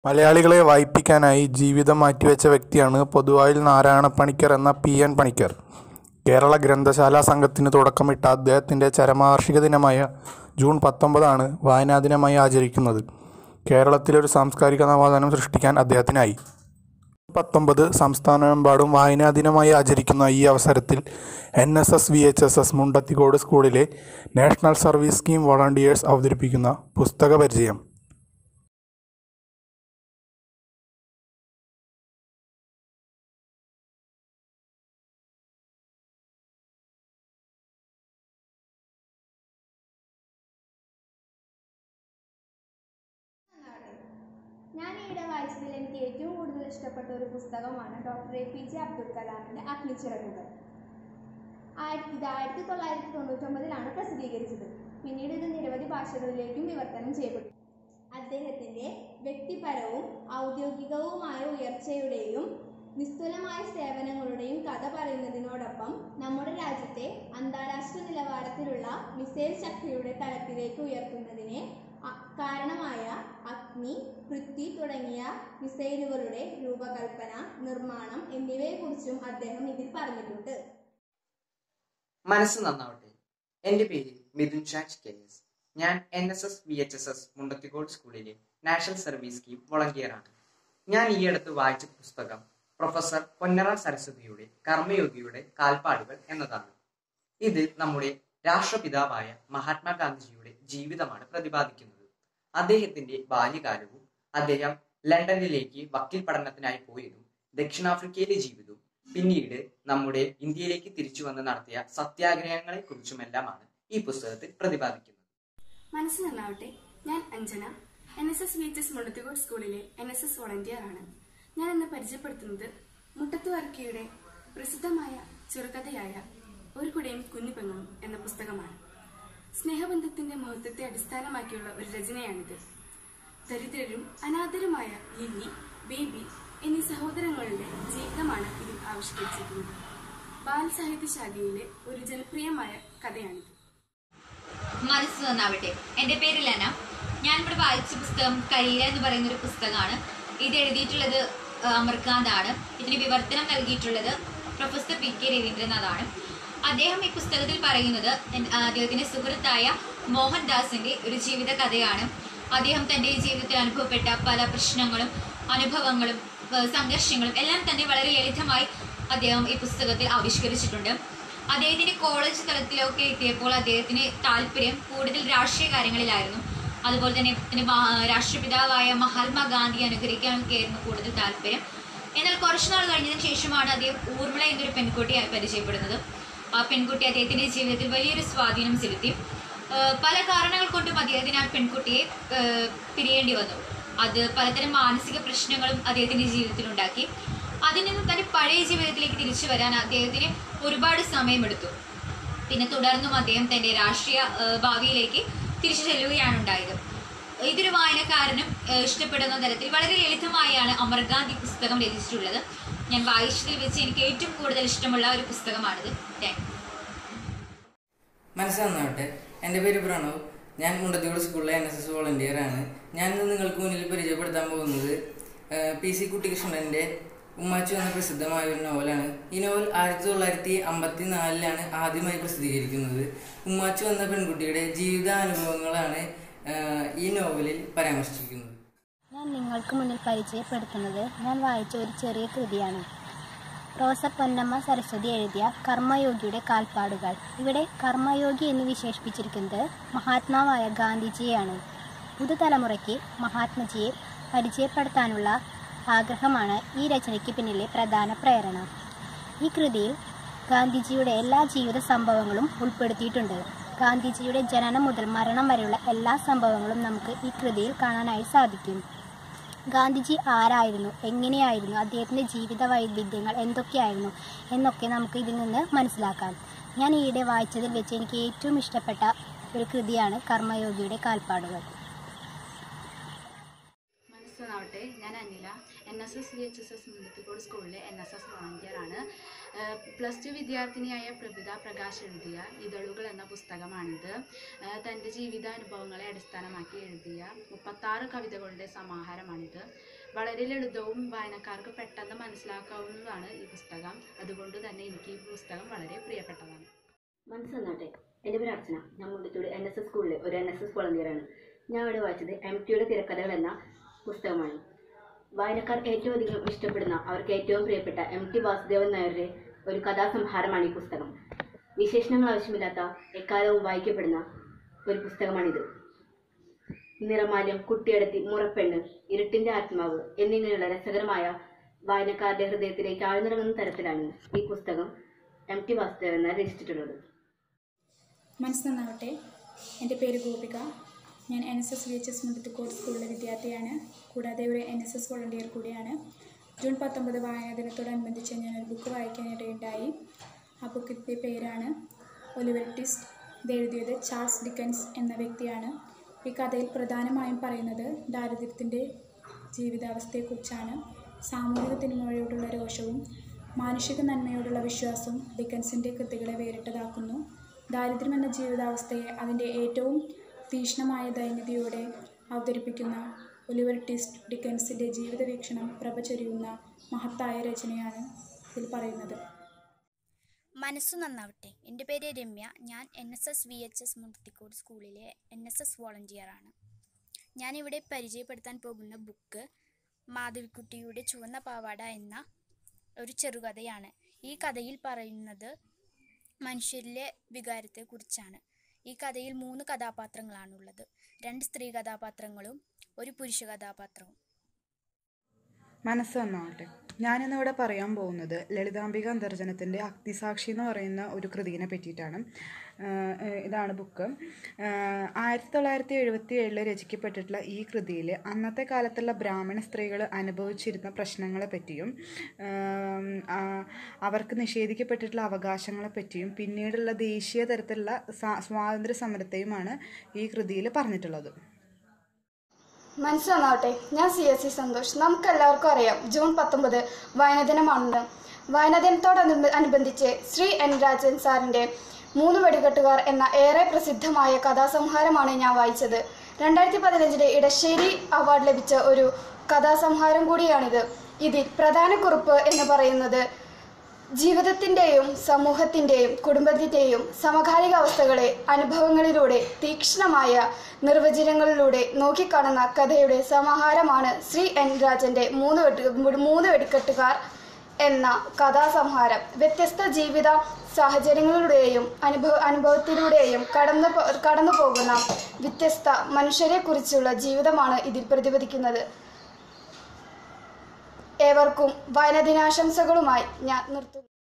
മലയാളികളെ വായിപ്പിക്കാനായി ജീവിതം മാറ്റിവെച്ച വ്യക്തിയാണ് പൊതുവായിൽ നാരായണപ്പണിക്കർ എന്ന പി എൻ പണിക്കർ കേരള ഗ്രന്ഥശാലാ സംഘത്തിന് തുടക്കമിട്ട അദ്ദേഹത്തിൻ്റെ ചരമവാർഷിക ദിനമായ ജൂൺ പത്തൊമ്പതാണ് വായനാ ദിനമായി ആചരിക്കുന്നത് കേരളത്തിലൊരു സാംസ്കാരിക നവോത്ഥാനം സൃഷ്ടിക്കാൻ അദ്ദേഹത്തിനായി പത്തൊമ്പത് സംസ്ഥാനമെമ്പാടും വായനാ ദിനമായി ആചരിക്കുന്ന ഈ അവസരത്തിൽ N S S V H S S Mundathikode സ്കൂളിലെ നാഷണൽ സർവീസ് സ്കീം വോളണ്ടിയേഴ്സ് അവതരിപ്പിക്കുന്ന പുസ്തക പരിചയം ഞാൻ ഈയിടെ വായിച്ചതിൽ എനിക്ക് ഏറ്റവും കൂടുതൽ ഇഷ്ടപ്പെട്ട ഒരു പുസ്തകമാണ് doctor A P J Abdul കലാമിൻ്റെ അഗ്നിച്ചിറകുകൾ ആയിരത്തി ഇത് ആയിരത്തി തൊള്ളായിരത്തി തൊണ്ണൂറ്റൊമ്പതിലാണ് പ്രസിദ്ധീകരിച്ചത് പിന്നീട് ഇത് നിരവധി ഭാഷകളിലേക്കും വിവർത്തനം ചെയ്യപ്പെട്ടു അദ്ദേഹത്തിൻ്റെ വ്യക്തിപരവും ഔദ്യോഗികവുമായ ഉയർച്ചയുടെയും നിസ്തുലമായ സേവനങ്ങളുടെയും കഥ പറയുന്നതിനോടൊപ്പം നമ്മുടെ രാജ്യത്തെ അന്താരാഷ്ട്ര നിലവാരത്തിലുള്ള മിസൈൽ ശക്തിയുടെ തലത്തിലേക്ക് ഉയർത്തുന്നതിന് അ- കാരണമായ അഗ്നി പൃഥ്വി തുടങ്ങിയ മിസൈലുകളുടെ രൂപകൽപ്പന നിർമ്മാണം എന്നിവയെക്കുറിച്ചും അദ്ദേഹം ഇതിൽ പറഞ്ഞിട്ടുണ്ട് മനസ്സ് നന്നാവട്ടെ എൻ്റെ പേര് മിഥുൻ ഷാജ് കെ എസ് ഞാൻ N S S V H S S Mundathikode സ്കൂളിലെ നാഷണൽ സർവീസ് സ്കീം വോളണ്ടിയറാണ് ഞാൻ ഈ അടുത്ത് വായിച്ച പുസ്തകം പ്രൊഫസർ പൊന്നറ സരസ്വതിയുടെ കർമ്മയോഗിയുടെ കാൽപ്പാടുകൾ എന്നതാണ് ഇത് നമ്മുടെ രാഷ്ട്രപിതാവായ മഹാത്മാഗാന്ധിജിയുടെ ജീവിതമാണ് പ്രതിപാദിക്കുന്നത് അദ്ദേഹത്തിന്റെ ബാല്യകാലവും അദ്ദേഹം ലണ്ടനിലേക്ക് വക്കീൽ പഠനത്തിനായി പോയതും ദക്ഷിണാഫ്രിക്കയിലെ ജീവിതവും പിന്നീട് നമ്മുടെ ഇന്ത്യയിലേക്ക് തിരിച്ചു വന്ന് നടത്തിയ സത്യാഗ്രഹങ്ങളെ കുറിച്ചുമെല്ലാമാണ് ഈ പുസ്തകത്തിൽ പ്രതിപാദിക്കുന്നത് മനസ്സ് നന്നാവട്ടെ ഞാൻ Anjana N S S V H S Mundathikode സ്കൂളിലെ എൻ എസ് എസ് വോളണ്ടിയർ ആണ് ഞാൻ ഇന്ന് പരിചയപ്പെടുത്തുന്നത് മുട്ടത്തു വർക്കിയുടെ പ്രസിദ്ധമായ ചെറുകഥയായ ഒരു കുടയും കുഞ്ഞുപെങ്ങളും എന്ന പുസ്തകമാണ് സ്നേഹബന്ധത്തിന്റെ മഹത്വത്തെ അടിസ്ഥാനമാക്കിയുള്ള ഒരു രചനയാണിത് ദരിദ്രരും അനാഥരുമായ ലില്ലി ബേബി എന്നീ സഹോദരങ്ങളുടെ ജീവിതമാണ് ഇതിൽ ആവിഷ്കരിച്ചിരിക്കുന്നത് ബാലസാഹിത്യ ശാഖയിലെ ഒരു ജനപ്രിയമായ കഥയാണിത് മനസ്സ് നന്നാവട്ടെ എൻ്റെ പേര് ലെന ഞാൻ ഇവിടെ വായിച്ച പുസ്തകം കരീര എന്ന് പറയുന്ന ഒരു പുസ്തകമാണ് ഇത് എഴുതിയിട്ടുള്ളത് ആ, അമർകാന്താണ് ഇതിന് വിവർത്തനം നൽകിയിട്ടുള്ളത് പ്രൊഫസർ പി കെ രവീന്ദ്രനാഥാണ് അദ്ദേഹം ഈ പുസ്തകത്തിൽ പറയുന്നത് എൻ- ആ, അദ്ദേഹത്തിന്റെ സുഹൃത്തായ മോഹൻദാസിന്റെ ഒരു ജീവിത കഥയാണ് അദ്ദേഹം തന്റെ ജീവിതത്തിൽ അനുഭവപ്പെട്ട പല പ്രശ്നങ്ങളും അനുഭവങ്ങളും ആ, സംഘർഷങ്ങളും എല്ലാം തന്നെ വളരെ ലളിതമായി അദ്ദേഹം ഈ പുസ്തകത്തിൽ ആവിഷ്കരിച്ചിട്ടുണ്ട് അദ്ദേഹത്തിന്റെ കോളേജ് തലത്തിലൊക്കെ എത്തിയപ്പോൾ അദ്ദേഹത്തിന് താല്പര്യം കൂടുതൽ രാഷ്ട്രീയ കാര്യങ്ങളിലായിരുന്നു അതുപോലെ തന്നെ പിന്നെ മാ- രാഷ്ട്രപിതാവായ മഹാത്മാഗാന്ധി അനുകരിക്കാനൊക്കെയായിരുന്നു കൂടുതൽ താല്പര്യം എന്നാൽ കുറച്ചു നാൾ കഴിഞ്ഞതിന് ശേഷമാണ് അദ്ദേഹം ഊർമിള എന്നൊരു പെൺകുട്ടിയായി പരിചയപ്പെടുന്നത് ആ പെൺകുട്ടി അദ്ദേഹത്തിന്റെ ജീവിതത്തിൽ വലിയൊരു സ്വാധീനം ചെലുത്തി ആ, പല കാരണങ്ങൾ കൊണ്ടും അദ്ദേഹത്തിന് ആ പെൺകുട്ടിയെ ആ, പിരിയേണ്ടി വന്നു അത് പലതരം മാനസിക പ്രശ്നങ്ങളും അദ്ദേഹത്തിന്റെ ജീവിതത്തിൽ ഉണ്ടാക്കി അതിൽ നിന്നും തന്റെ പഴയ ജീവിതത്തിലേക്ക് തിരിച്ചു വരാൻ അദ്ദേഹത്തിന് ഒരുപാട് സമയമെടുത്തു പിന്നെ തുടർന്നും അദ്ദേഹം തന്റെ രാഷ്ട്രീയ ആ, ഭാവിയിലേക്ക് തിരിച്ചു ചെല്ലുകയാണ് ഉണ്ടായത് ഇതൊരു വായനക്കാരനും ആ, ഇഷ്ടപ്പെടുന്ന തരത്തിൽ വളരെ ലളിതമായാണ് അമർഗാന്ധി പുസ്തകം രചിച്ചിട്ടുള്ളത് ഞാൻ വായിച്ചതിൽ വെച്ച് എനിക്ക് ഏറ്റവും കൂടുതൽ ഇഷ്ടമുള്ള ഒരു പുസ്തകമാണിത് താങ്ക് മനസ്സ് നന്നാവട്ടെ എൻ്റെ പേര് പ്രണവ് ഞാൻ മുണ്ടത്തിയോട് സ്കൂളിലെ എൻ എസ് എസ് വോളണ്ടിയർ ആണ് ഞാൻ ഇന്ന് നിങ്ങൾക്ക് മുന്നിൽ പരിചയപ്പെടുത്താൻ പോകുന്നത് പി സി കുട്ടികൃഷ്ണൻ്റെ ഉമ്മാച്ചു എന്ന പ്രസിദ്ധമായ ഒരു നോവലാണ് ഈ നോവൽ ആയിരത്തി തൊള്ളായിരത്തി അമ്പത്തി നാലിലാണ് ആദ്യമായി പ്രസിദ്ധീകരിക്കുന്നത് ഉമ്മാച്ചു എന്ന പെൺകുട്ടിയുടെ ജീവിതാനുഭവങ്ങളാണ് ആ, ഈ നോവലിൽ പരാമർശിക്കുന്നത് ഞാൻ നിങ്ങൾക്ക് മുന്നിൽ പരിചയപ്പെടുത്തുന്നത് ഞാൻ വായിച്ച ഒരു ചെറിയ കൃതിയാണ് പ്രൊഫസർ പൊന്നമ്മ സരസ്വതി എഴുതിയ കർമ്മയോഗിയുടെ കാൽപ്പാടുകൾ ഇവിടെ കർമ്മയോഗി എന്ന് വിശേഷിപ്പിച്ചിരിക്കുന്നത് മഹാത്മാവായ ഗാന്ധിജിയെയാണ് പുതുതലമുറയ്ക്ക് മഹാത്മജിയെ പരിചയപ്പെടുത്താനുള്ള ആഗ്രഹമാണ് ഈ രചനയ്ക്ക് പിന്നിലെ പ്രധാന പ്രേരണ ഈ കൃതിയിൽ ഗാന്ധിജിയുടെ എല്ലാ ജീവിത സംഭവങ്ങളും ഉൾപ്പെടുത്തിയിട്ടുണ്ട് ഗാന്ധിജിയുടെ ജനനം മുതൽ മരണം വരെയുള്ള എല്ലാ സംഭവങ്ങളും നമുക്ക് ഈ കൃതിയിൽ കാണാനായി സാധിക്കും ഗാന്ധിജി ആരായിരുന്നു എങ്ങനെയായിരുന്നു അദ്ദേഹത്തിൻ്റെ ജീവിത വൈവിധ്യങ്ങൾ എന്തൊക്കെയായിരുന്നു എന്നൊക്കെ നമുക്ക് ഇതിൽ നിന്ന് മനസ്സിലാക്കാം ഞാൻ ഈയിടെ വായിച്ചതിൽ വെച്ച് എനിക്ക് ഏറ്റവും ഇഷ്ടപ്പെട്ട ഒരു കൃതിയാണ് കർമ്മയോഗിയുടെ കാൽപ്പാടുകൾ മനസ്സിലാവട്ടെ ഞാൻ Anila N S S V H S S Mundathikode സ്കൂളിലെ എൻ എസ് എസ് വോളണ്ടിയർ ആണ് പ്ലസ് ടു വിദ്യാർത്ഥിനിയായ പ്രഭിത പ്രകാശ് എഴുതിയ ഇതളുകൾ എന്ന പുസ്തകമാണിത് ഏഹ് തൻ്റെ ജീവിതാനുഭവങ്ങളെ അടിസ്ഥാനമാക്കി എഴുതിയ മുപ്പത്താറ് കവിതകളുടെ സമാഹാരമാണിത് വളരെ ലളിതവും വായനക്കാർക്ക് പെട്ടെന്ന് മനസ്സിലാക്കാവുന്നതാണ് ഈ പുസ്തകം അതുകൊണ്ട് തന്നെ എനിക്ക് ഈ പുസ്തകം വളരെ പ്രിയപ്പെട്ടതാണ് മനസ്സന്നാട്ടെ എൻ്റെ പേര് അർച്ചന ഞാൻ മുണ്ടത്തൂട് എൻ എസ് എസ് സ്കൂളിലെ ഒരു എൻ എസ് എസ് വോളണ്ടിയറാണ് ഞാൻ ഇവിടെ വായിച്ചത് എം ടിയുടെ തിരക്കഥകൾ എന്ന പുസ്തകമാണ് വായനക്കാർ ഏറ്റവും അധികം ഇഷ്ടപ്പെടുന്ന അവർക്ക് ഏറ്റവും പ്രിയപ്പെട്ട എം ടി വാസുദേവൻ നായരുടെ ഒരു കഥാസംഹാരമാണ് ഈ പുസ്തകം വിശേഷണങ്ങൾ ആവശ്യമില്ലാത്ത എക്കാലവും വായിക്കപ്പെടുന്ന ഒരു പുസ്തകമാണിത് നിറമാല്യം കുട്ടിയടത്തി മുറപ്പെണ്ണ് ഇരുട്ടിന്റെ ആത്മാവ് എന്നിങ്ങനെയുള്ള രസകരമായ വായനക്കാരുടെ ഹൃദയത്തിലേക്ക് ആഴ്ന്നിറങ്ങുന്ന തരത്തിലാണ് ഈ പുസ്തകം എം ടി വാസുദേവൻ നായർ രചിച്ചിട്ടുള്ളത് മനസ്സ് നന്നാവട്ടെ എൻ്റെ പേര് ഗോപിക ഞാൻ N S S V H S Mundathikode സ്കൂളിലെ വിദ്യാർത്ഥിയാണ് കൂടാതെ ഒരു എൻ എസ് എസ് വോളണ്ടിയർ കൂടിയാണ് ജൂൺ പത്തൊമ്പത് വായനാ ദിനത്തോടനുബന്ധിച്ച് ഞാനൊരു ബുക്ക് വായിക്കാനിടയുണ്ടായി ആ ബുക്കിൻ്റെ പേരാണ് ഒലിവർ ട്വിസ്റ്റ് ഇത് എഴുതിയത് ചാൾസ് ഡിക്കൻസ് എന്ന വ്യക്തിയാണ് ഈ കഥയിൽ പ്രധാനമായും പറയുന്നത് ദാരിദ്ര്യത്തിൻ്റെ ജീവിതാവസ്ഥയെക്കുറിച്ചാണ് സാമൂഹിക തിന്മയോടുള്ള രോഷവും മാനുഷിക നന്മയോടുള്ള വിശ്വാസവും ഡിക്കൻസിൻ്റെ കൃതികളെ വേറിട്ടതാക്കുന്നു ദാരിദ്ര്യം എന്ന ജീവിതാവസ്ഥയെ അതിൻ്റെ ഏറ്റവും തീക്ഷ്ണമായ ദൈന്യതയോടെ അവതരിപ്പിക്കുന്ന ഒലിവർ ടിസ്റ്റ് ഡിക്കൻസിൻ്റെ ജീവിത വീക്ഷണം പ്രഭ ചൊരിയുന്ന മഹത്തായ രചനയാണ് ഇതിൽ പറയുന്നത് മനസ്സു നന്നാവട്ടെ എൻ്റെ പേര് രമ്യ ഞാൻ N S S V H S Mundathikode സ്കൂളിലെ എൻ എസ് എസ് വോളണ്ടിയറാണ് ഞാനിവിടെ പരിചയപ്പെടുത്താൻ പോകുന്ന ബുക്ക് മാധവിക്കുട്ടിയുടെ ചുവന്ന പാവാട എന്ന ഒരു ചെറുകഥയാണ് ഈ കഥയിൽ പറയുന്നത് മനുഷ്യരിലെ വികാരത്തെക്കുറിച്ചാണ് ഈ കഥയിൽ മൂന്ന് കഥാപാത്രങ്ങളാണുള്ളത് രണ്ട് സ്ത്രീ കഥാപാത്രങ്ങളും ഒരു പുരുഷ കഥാപാത്രവും മനസ്സ് നന്നാവട്ടെ ഞാനിന്നിവിടെ പറയാൻ പോകുന്നത് ലളിതാംബിക അന്തർജനത്തിൻ്റെ അഗ്നിസാക്ഷി എന്ന് പറയുന്ന ഒരു കൃതിയെ പറ്റിയിട്ടാണ് ആഹ് ഏഹ് ഇതാണ് ബുക്ക് ആഹ് ആയിരത്തി തൊള്ളായിരത്തി എഴുപത്തി ഏഴിൽ രചിക്കപ്പെട്ടിട്ടുള്ള ഈ കൃതിയിൽ അന്നത്തെ കാലത്തുള്ള ബ്രാഹ്മണ സ്ത്രീകൾ അനുഭവിച്ചിരുന്ന പ്രശ്നങ്ങളെ പറ്റിയും ആം, ആ- അവർക്ക് നിഷേധിക്കപ്പെട്ടിട്ടുള്ള അവകാശങ്ങളെ പറ്റിയും പിന്നീടുള്ള ദേശീയ തരത്തിലുള്ള സ്വാ- സ്വാതന്ത്ര്യ സമരത്തെയുമാണ് ഈ കൃതിയിൽ പറഞ്ഞിട്ടുള്ളത് മനസ്സിലാവട്ടെ ഞാൻ സി എസ് സി സന്തോഷ് നമുക്ക് എല്ലാവർക്കും അറിയാം ജൂൺ പത്തൊമ്പത് വായനദിനമാണെന്ന് വായനദിനത്തോടനുബ- അനുബന്ധിച്ച് ശ്രീ എൻ രാജൻ സാറിന്റെ മൂന്ന് വെടികെട്ടുകാർ എന്ന ഏറെ പ്രസിദ്ധമായ കഥാസംഹാരമാണ് ഞാൻ വായിച്ചത് രണ്ടായിരത്തി പതിനഞ്ചിലെ ഇടശ്ശേരി അവാർഡ് ലഭിച്ച ഒരു കഥാസംഹാരം കൂടിയാണിത് ഇതിൽ പ്രധാന കുറിപ്പ് എന്ന് പറയുന്നത് ജീവിതത്തിൻ്റെയും സമൂഹത്തിൻ്റെയും കുടുംബത്തിൻ്റെയും സമകാലിക അവസ്ഥകളെ അനുഭവങ്ങളിലൂടെ തീക്ഷ്ണമായ നിർവചനങ്ങളിലൂടെ നോക്കിക്കാണുന്ന കഥയുടെ സമാഹാരമാണ് ശ്രീ എൻ രാജന്റെ മൂന്ന് വെടി മൂന്ന് വെടിക്കെട്ടുകാർ എന്ന കഥാസംഹാരം വ്യത്യസ്ത ജീവിത സാഹചര്യങ്ങളിലൂടെയും അനുഭവ അനുഭവത്തിലൂടെയും കടന്നു പോ- കടന്നു പോകുന്ന വ്യത്യസ്ത മനുഷ്യരെക്കുറിച്ചുള്ള ജീവിതമാണ് ഇതിൽ പ്രതിപാദിക്കുന്നത് ഏവർക്കും വായനദിനാശംസകളുമായി ഞാൻ നിർത്തുന്നു